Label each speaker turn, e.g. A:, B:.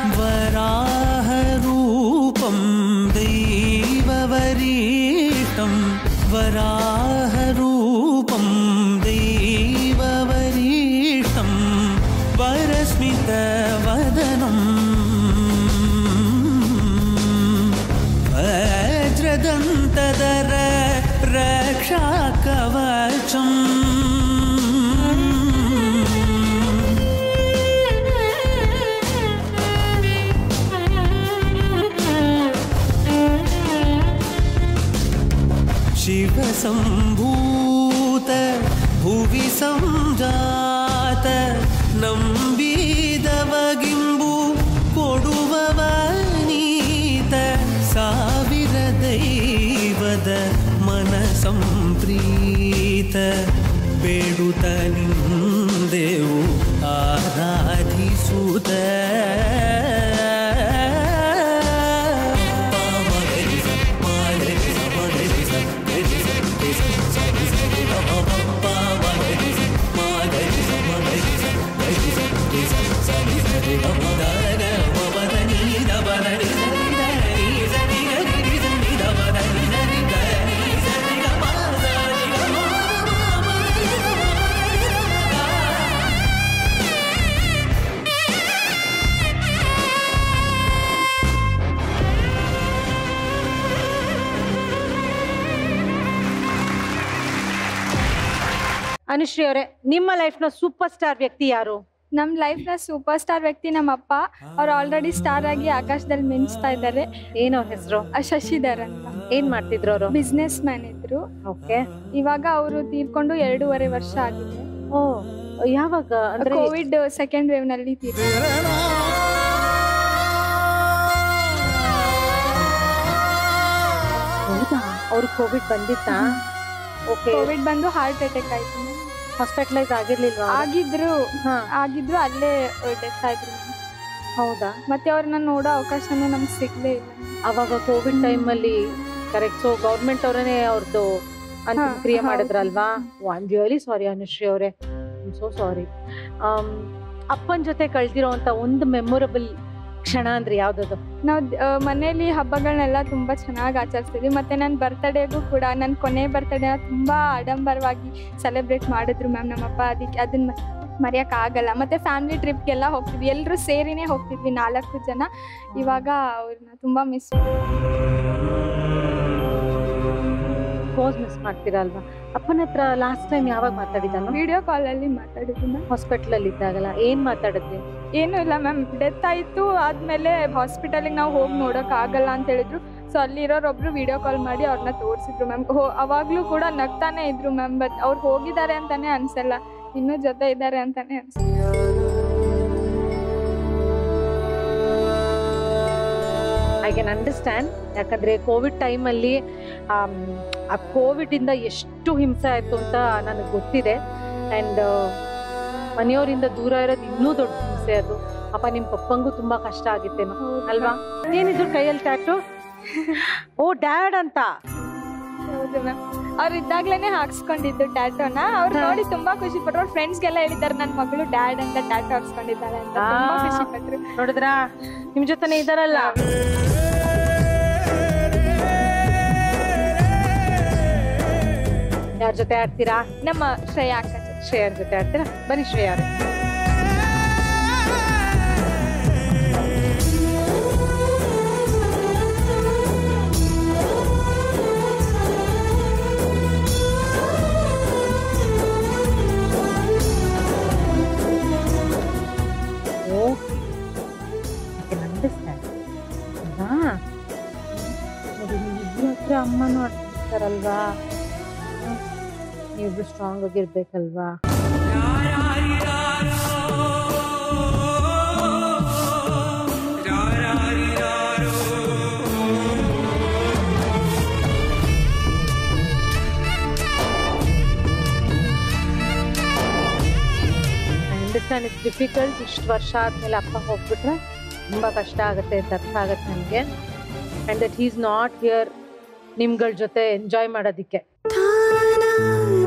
A: वराहरूपं दैववरीष्टं वराहरूपं दैववरीष्टं वरस्मितवदनम् वज्रदन्तदर रक्षाकवचम् शिवसम्भूत भुवि सञ्जात ನಂಬಿದವಗಿಂಬು ಕೊಡುವವನೀತ ಸಾವಿರ ದೈವದ ಮನ ಸಂಪ್ರೀತ ಬೇಡುತ್ತ ನಿಂದೆವು ಆರಾಧಿಸುತ್ತ
B: ಅನುಶ್ರೀ ಅವರೇ ನಿಮ್ಮ ಲೈಫ್ನ ಸೂಪರ್ ಸ್ಟಾರ್ ವ್ಯಕ್ತಿ ಯಾರು
C: ನಮ್ ಲೈಫ್ ನ ಸೂಪರ್ ಸ್ಟಾರ್ ವ್ಯಕ್ತಿ ನಮ್ಮ ಅಪ್ಪ ಅವ್ರು ಆಲ್ರೆಡಿ ಸ್ಟಾರ್ ಆಗಿ ಆಕಾಶದಲ್ಲಿ ಮಿಂಚ್ತಾ ಇದ್ದಾರೆ
B: ಏನ್ ಅವ್ರ ಹೆಸರು
C: ಶಶಿಧರ್ ಅಂತ
B: ಏನ್ ಮಾಡ್ತಿದ್ರು ಅವರು
C: ಬಿಸ್ನೆಸ್ ಮ್ಯಾನ್ ಇದ್ರು
B: ಓಕೆ
C: ಇವಾಗ ಅವರು ತೀರ್ಕೊಂಡು ಎರಡೂವರೆ ವರ್ಷ ಆಗಿದೆ
B: ಓ ಯಾವಾಗ ಅಂದ್ರೆ
C: ಕೋವಿಡ್ ಸೆಕೆಂಡ್ ವೇವ್ ನಲ್ಲಿ ತೀರ್
B: ಹೌದಾ ಅವ್ರು ಕೋವಿಡ್ ಬಂದಿತ್ತಾ ಓಕೆ
C: ಕೋವಿಡ್ ಬಂದು ಹಾರ್ಟ್ ಅಟ್ಯಾಕ್ ಆಯ್ತು
B: ಹಾಸ್ಪಿಟಲೈಸ್ ಆಗಿರ್ಲಿಲ್ವಾ ಅವ್ರು?
C: ಆಗಿದ್ರು
B: ಹಾ
C: ಆಗಿದ್ರು ಅಲ್ಲೇ ಡೆತ್ ಆಯ್ತು
B: ಹೌದಾ
C: ಮತ್ತೆ ಅವ್ರನ್ನ ನೋಡೋ ಅವಕಾಶನೂ ನಮ್ಗೆ ಸಿಗ್ಲೇ ಇಲ್ಲ
B: ಅವಾಗ ಕೋವಿಡ್ ಟೈಮ್ ಅಲ್ಲಿ ಕರೆಕ್ಟ್ ಸೊ ಗೌರ್ಮೆಂಟ್ ಅವರೇ ಅವ್ರದ್ದು ಅಂತಿಮ
C: ಹಾ,
B: ಕ್ರಿಯೆ
C: ಹೌದು.
B: ಮಾಡಿದ್ರಲ್ವಾ ಐ ರಿಯಲಿ ಸಾರಿ ಅನುಶ್ರೀ ಅವರೇ ಸೋ ಸಾರಿ ಅಪ್ಪನ ಜೊತೆ ಕಳ್ದಿರೋಂತ ಒಂದು ಮೆಮೊರಬಲ್ ಕ್ಷಣ ಅಂದ್ರೆ ಯಾವ್ದದು
C: ನಾವು ಮನೆಯಲ್ಲಿ ಹಬ್ಬಗಳನ್ನೆಲ್ಲ ತುಂಬಾ ಚೆನ್ನಾಗಿ ಆಚರಿಸ್ತೀವಿ ಮತ್ತೆ ನನ್ನ ಬರ್ತ್ಡೇಗೂ ಕೂಡ ನನ್ನ ಕೊನೆ ಬರ್ತ್ಡೇ ತುಂಬಾ ಆಡಂಬರವಾಗಿ ಸೆಲೆಬ್ರೇಟ್ ಮಾಡಿದ್ರು ಮ್ಯಾಮ್ ನಮ್ಮಪ್ಪ ಅದಕ್ಕೆ ಅದನ್ನ ಮರೆಯಕ್ ಆಗಲ್ಲ ಮತ್ತೆ ಫ್ಯಾಮಿಲಿ ಟ್ರಿಪ್ಗೆಲ್ಲ ಹೋಗ್ತಿದ್ವಿ ಎಲ್ಲರೂ ಸೇರಿನೇ ಹೋಗ್ತಿದ್ವಿ ನಾಲ್ಕು ಜನ ಇವಾಗ ಅವ್ರನ್ನ ತುಂಬಾ ಮಿಸ್
B: ಕೋಸ್ ಮಿಸ್ ಮಾಡ್ತೀರಾ ಅಲ್ವಾ ಅಪ್ಪನ ಹತ್ರ ಲಾಸ್ಟ್ ಟೈಮ್ ಯಾವಾಗ ಮಾತಾಡಿದಾನು
C: ವಿಡಿಯೋ ಕಾಲಲ್ಲಿ ಮಾತಾಡಿದ್ವಿ ಮ್ಯಾಮ್
B: ಹಾಸ್ಪಿಟಲ್ ಅಲ್ಲಿ ಇದ್ದಾಗಲ್ಲ ಏನ್ ಮಾತಾಡಿದ್ವಿ
C: ಏನೂ ಇಲ್ಲ ಮ್ಯಾಮ್ ಡೆತ್ ಆಯಿತು ಆದಮೇಲೆ ಹಾಸ್ಪಿಟಲಿಗೆ ನಾವು ಹೋಗಿ ನೋಡೋಕೆ ಆಗಲ್ಲ ಅಂತ ಹೇಳಿದ್ರು ಸೊ ಅಲ್ಲಿರೋರೊಬ್ರು ವಿಡಿಯೋ ಕಾಲ್ ಮಾಡಿ ಅವ್ರನ್ನ ತೋರಿಸಿದ್ರು ಮ್ಯಾಮ್ ಅವಾಗಲೂ ಕೂಡ ನಗ್ತಾನೆ ಇದ್ರು ಮ್ಯಾಮ್ ಬಟ್ ಅವ್ರು ಹೋಗಿದ್ದಾರೆ ಅಂತಾನೆ ಅನ್ಸಲ್ಲ ಇನ್ನೂ ಜೊತೆ ಇದ್ದಾರೆ ಅಂತಾನೆ ಅನ್ಸುತ್ತೆ
B: ಐ ಕ್ಯಾನ್ ಅಂಡರ್ಸ್ಟ್ಯಾಂಡ್ ಯಾಕಂದ್ರೆ ಕೋವಿಡ್ ಟೈಮಲ್ಲಿ ಆ ಕೋವಿಡ್ ಇಂದ ಎಷ್ಟು ಹಿಂಸೆ ಆಯ್ತು ಅಂತ ನನಗೆ ಗೊತ್ತಿದೆ ಅಂಡ್ ಮನೆಯವರಿಂದ ದೂರ ಇರೋದು ಇನ್ನೂ ದೊಡ್ಡ ಹಿಂಸೆ ಅದು ಅಪ್ಪ ನಿಮ್ ಪಪ್ಪಂಗೂ ತುಂಬಾ ಕಷ್ಟ ಆಗಿತ್ತೇನೋ ಅಲ್ವಾ ಏನಿದ್ರು ಕೈಯಲ್ಲಿ ಟ್ಯಾಟು ಓ ಡ್ಯಾಡ್ ಅಂತ
C: ಹೌದು ಮ್ಯಾಮ್ ಅವ್ರು ಇದ್ದಾಗ್ಲೇನೆ ಹಾಕ್ಸ್ಕೊಂಡಿದ್ದು ಟ್ಯಾಟೋನ ಅವ್ರು
B: ಹಾ.
C: ನೋಡಿ ತುಂಬಾ ಖುಷಿ ಪಟ್ರು ಅವ್ರ ಫ್ರೆಂಡ್ಸ್ಗೆಲ್ಲ ಹೇಳಿದ್ದಾರೆ ನನ್ನ ಮಗಳು ಡ್ಯಾಡ್ ಅಂತ ಟ್ಯಾಟೋ ಹಾಕ್ಸ್ಕೊಂಡಿದ್ದಾಳೆ ಅಂತ ತುಂಬಾ
B: ಆ.
C: ಖುಷಿ ಪಟ್ರು
B: ನೋಡಿದ್ರಾ ನಿಮ್ ಜೊತೆನೆ ಇದಾರಲ್ಲ ಯಾರ ಜೊತೆ ಆಡ್ತೀರಾ
C: ನಮ್ಮ ಶ್ರೇಯಾ ಅಕ್ಕ ಜೊತೆ.
B: ಶ್ರೇಯರ್ ಜೊತೆ ಆಡ್ತೀರಾ ಬನ್ನಿ ಶ್ರೇಯರ್ ಓಕೆ ಅಂಡರ್ಸ್ಟ್ಯಾಂಡ್ ಅಲ್ವಾ ನೋಡಿ ನೀವಿಬ್ರು ಹತ್ರ ಅಮ್ಮನೂ ಆಡ್ತಿರ್ತಾರಲ್ವಾ ನೀವಿಬ್ರು ಸ್ಟ್ರಾಂಗ್ ಆಗಿರ್ಬೇಕಲ್ವಾ ಅಂಡರ್ಸ್ಟ್ಯಾಂಡ್ ಇಟ್ಸ್ ಡಿಫಿಕಲ್ಟ್ ಇಷ್ಟು ವರ್ಷ ಆದ್ಮೇಲೆ ಅಪ್ಪ ಹೋಗ್ಬಿಟ್ರೆ ತುಂಬಾ ಕಷ್ಟ ಆಗುತ್ತೆ ಅಂತ ಅರ್ಥ ಆಗುತ್ತೆ ನನಗೆ and that is not here ನಿಮ್ಗಳ ಜೊತೆ ಎಂಜಾಯ್ ಮಾಡೋದಿಕ್ಕೆ
D: ತಾನ